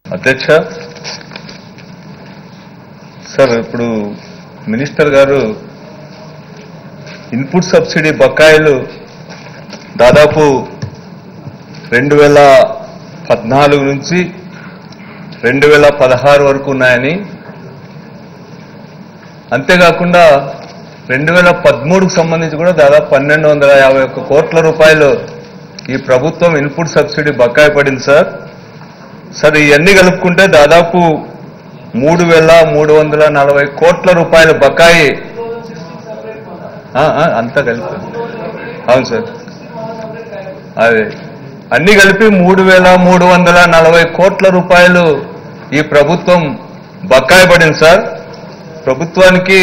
అధ్యక్ష సార్ ఇప్పుడు మినిస్టర్ గారు ఇన్పుట్ సబ్సిడీ బకాయిలు దాదాపు రెండు వేల పద్నాలుగు నుంచి రెండు వేల పదహారు వరకు ఉన్నాయని అంతేకాకుండా రెండు వేల పదమూడుకు సంబంధించి కూడా దాదాపు పన్నెండు వందల యాభై ఒక్క కోట్ల రూపాయలు ఈ ప్రభుత్వం ఇన్పుట్ సబ్సిడీ బకాయి పడింది సార్ సార్ ఇవన్నీ కలుపుకుంటే దాదాపు మూడు వేల మూడు వందల నలభై కోట్ల రూపాయల బకాయి ఆ, ఆ, అంతా కలిపి అవును సార్ అదే అన్ని కలిపి మూడు వేల మూడు వందల నలభై కోట్ల రూపాయలు ఈ ప్రభుత్వం బకాయి పడింది సార్ ప్రభుత్వానికి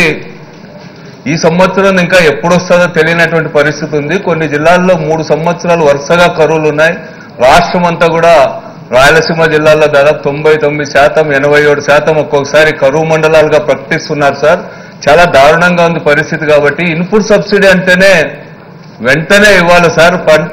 ఈ సంవత్సరం ఇంకా ఎప్పుడు వస్తుందో తెలియనటువంటి పరిస్థితి ఉంది కొన్ని జిల్లాల్లో మూడు సంవత్సరాలు వరుసగా కరువులు ఉన్నాయి రాష్ట్రం అంతా కూడా రాయలసీమ జిల్లాలో దాదాపు తొంభై తొమ్మిది శాతం ఎనభై ఏడు శాతం ఒక్కొక్కసారి కరువు మండలాలుగా ప్రకటిస్తున్నారు సార్ చాలా దారుణంగా ఉంది పరిస్థితి కాబట్టి ఇన్పుట్ సబ్సిడీ అంటేనే వెంటనే ఇవ్వాలి సార్ పంట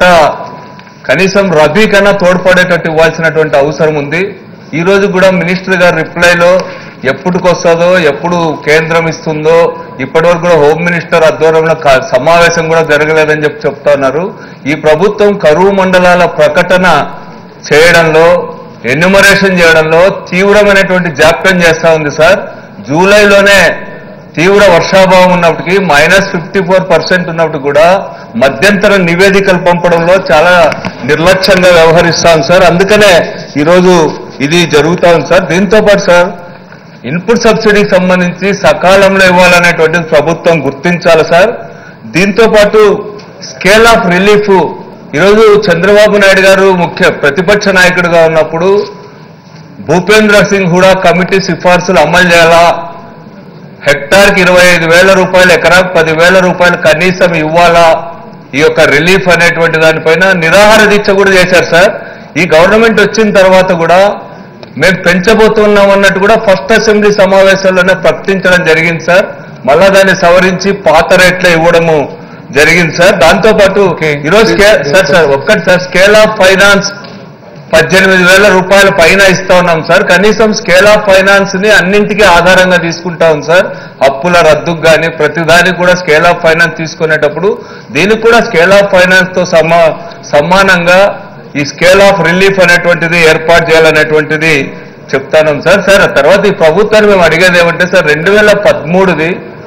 కనీసం రబీ కన్నా తోడ్పడేటట్టు ఇవ్వాల్సినటువంటి అవసరం ఉంది ఈ రోజు కూడా మినిస్టర్ గారి రిప్లైలో ఎప్పటికొస్తుందో ఎప్పుడు కేంద్రం ఇస్తుందో ఇప్పటివరకు కూడా హోమ్ మినిస్టర్ ఆధ్వర్యంలో కా- సమావేశం కూడా జరగలేదని చెప్పి చెప్తా ఉన్నారు ఈ ప్రభుత్వం కరువు మండలాల ప్రకటన చేయడంలో ఎన్యుమరేషన్ చేయడంలో తీవ్రమైనటువంటి జాప్యం చేస్తా ఉంది సార్ జూలైలోనే తీవ్ర వర్షాభావం ఉన్నప్పటికీ మైనస్ ఫిఫ్టీ ఫోర్ పర్సెంట్ ఉన్నప్పుడు కూడా మధ్యంతర నివేదికలు పంపడంలో చాలా నిర్లక్ష్యంగా వ్యవహరిస్తాం సార్ అందుకనే ఈరోజు ఇది జరుగుతా ఉంది సార్ దీంతో పాటు సార్ ఇన్పుట్ సబ్సిడీకి సంబంధించి సకాలంలో ఇవ్వాలనేటువంటిది ప్రభుత్వం గుర్తించాలి సార్ దీంతో పాటు స్కేల్ ఆఫ్ రిలీఫ్ ఈరోజు చంద్రబాబు నాయుడు గారు ముఖ్య ప్రతిపక్ష నాయకుడిగా ఉన్నప్పుడు భూపేంద్ర సింగ్ హుడా కమిటీ సిఫార్సులు అమలు చేయాలా హెక్టార్కి ఇరవై ఐదు వేల రూపాయలు ఎకరాకు పదివేల రూపాయలు కనీసం ఇవ్వాలా ఈ యొక్క రిలీఫ్ అనేటువంటి దానిపైన నిరాహార దీక్ష కూడా చేశారు సార్ ఈ గవర్నమెంట్ వచ్చిన తర్వాత కూడా మేము పెంచబోతున్నాం అన్నట్టు కూడా ఫస్ట్ అసెంబ్లీ సమావేశాల్లోనే ప్రకటించడం జరిగింది సార్ మళ్ళా దాన్ని సవరించి పాత రేట్లే ఇవ్వడము జరిగింది సార్ దాంతో పాటు ఈరోజు స్కే- సార్ సార్ ఒక్కటి సార్ స్కేల్ ఆఫ్ ఫైనాన్స్ పద్దెనిమిది వేల రూపాయల పైన ఇస్తా ఉన్నాం సార్ కనీసం స్కేల్ ఆఫ్ ఫైనాన్స్ ని అన్నింటికీ ఆధారంగా తీసుకుంటా ఉంది సార్ అప్పుల రద్దుకు కానీ ప్రతిదానికి కూడా స్కేల్ ఆఫ్ ఫైనాన్స్ తీసుకునేటప్పుడు దీనికి కూడా స్కేల్ ఆఫ్ ఫైనాన్స్ తో సమా సమానంగా ఈ స్కేల్ ఆఫ్ రిలీఫ్ అనేటువంటిది ఏర్పాటు చేయాలనేటువంటిది చెప్తాను సార్ సార్ ఆ తర్వాత ఈ ప్రభుత్వాన్ని మేము అడిగేది ఏమంటే సార్ రెండు వేల పదమూడుది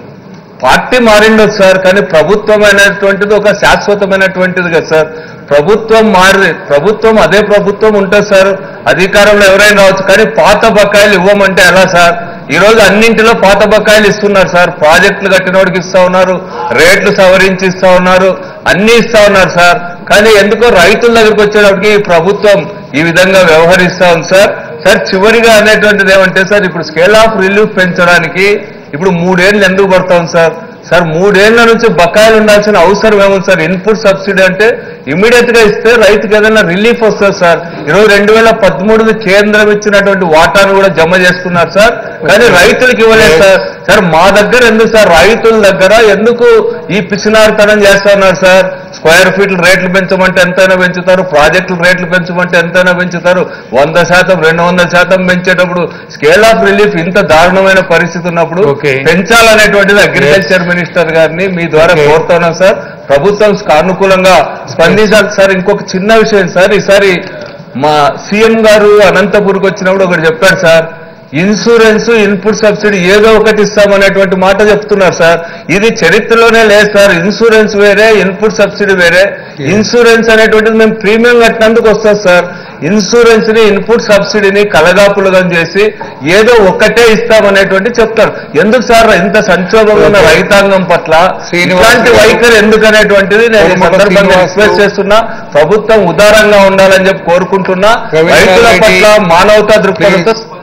పార్టీ మారిండొచ్చు సార్ కానీ ప్రభుత్వం అనేటువంటిది ఒక శాశ్వతమైనటువంటిది కదా సార్ ప్రభుత్వం మారి ప్రభుత్వం అదే ప్రభుత్వం ఉంటుంది సార్ అధికారంలో ఎవరైనా రావచ్చు కానీ పాత బకాయిలు ఇవ్వమంటే ఎలా సార్ ఈ రోజు అన్నింటిలో పాత బకాయిలు ఇస్తున్నారు సార్ ప్రాజెక్టులు కట్టినోడికి ఇస్తా ఉన్నారు రేట్లు సవరించి ఇస్తా ఉన్నారు అన్ని ఇస్తా ఉన్నారు సార్ కానీ ఎందుకో రైతుల దగ్గరికి వచ్చేటప్పటికి ఈ ప్రభుత్వం ఈ విధంగా వ్యవహరిస్తా ఉంది సార్ సార్ చివరిగా అనేటువంటిది ఏమంటే సార్ ఇప్పుడు స్కేల్ ఆఫ్ రిలీఫ్ పెంచడానికి ఇప్పుడు మూడేళ్లు ఎందుకు పడతాం సార్ సార్ మూడేళ్ల నుంచి బకాయిలు ఉండాల్సిన అవసరం ఏముంది సార్ ఇన్పుట్ సబ్సిడీ అంటే ఇమీడియట్ గా ఇస్తే రైతుకి ఏదైనా రిలీఫ్ వస్తుంది సార్ ఈరోజు రెండు వేల పదమూడుది కేంద్రం ఇచ్చినటువంటి వాటాను కూడా జమ చేసుకున్నారు సార్ కానీ రైతులకు ఇవ్వలేదు సార్ సార్ మా దగ్గర ఎందుకు సార్ రైతుల దగ్గర ఎందుకు ఈ పిసినారితనం చేస్తా ఉన్నారు సార్ స్క్వేర్ ఫీట్లు రేట్లు పెంచమంటే ఎంతైనా పెంచుతారు ప్రాజెక్టులు రేట్లు పెంచమంటే ఎంతైనా పెంచుతారు వంద శాతం రెండు వందల శాతం పెంచేటప్పుడు స్కేల్ ఆఫ్ రిలీఫ్ ఇంత దారుణమైన పరిస్థితి ఉన్నప్పుడు Okay. పెంచాలనేటువంటిది అగ్రికల్చర్ మినిస్టర్ గారిని మీ ద్వారా Okay. కోరుతున్నాం సార్ ప్రభుత్వం అనుకూలంగా స్పందించాలి సార్ ఇంకొక చిన్న విషయం సార్ ఈసారి మా సీఎం గారు అనంతపూర్కి వచ్చినప్పుడు ఒకటి చెప్పాడు సార్ ఇన్సూరెన్స్ ఇన్పుట్ సబ్సిడీ ఏదో ఒకటి ఇస్తామనేటువంటి మాట చెప్తున్నారు సార్ ఇది చరిత్రలోనే లేదు సార్ ఇన్సూరెన్స్ వేరే ఇన్పుట్ సబ్సిడీ వేరే ఇన్సూరెన్స్ అనేటువంటిది మేము ప్రీమియం కట్టినందుకు వస్తుంది సార్ ఇన్సూరెన్స్ ని ఇన్పుట్ సబ్సిడీని కలగాపులుగా చేసి ఏదో ఒక్కటే ఇస్తామనేటువంటి చెప్తారు ఎందుకు సార్ ఇంత సంక్షోభంగా ఉన్న రైతాంగం పట్ల శ్రీనివాస్ ఇలాంటి గారు. వైఖరి ఎందుకనేటువంటిది నేను ఈ కోమట సందర్భంగా శ్రీనివాస్ రిక్వెస్ట్ చేస్తున్నా ప్రభుత్వం ఉదారంగా ఉండాలని చెప్పి కోరుకుంటున్నా రవీంద్ర రైతుల రెడ్డి. పట్ల మానవతా దృక్పథంతో Please.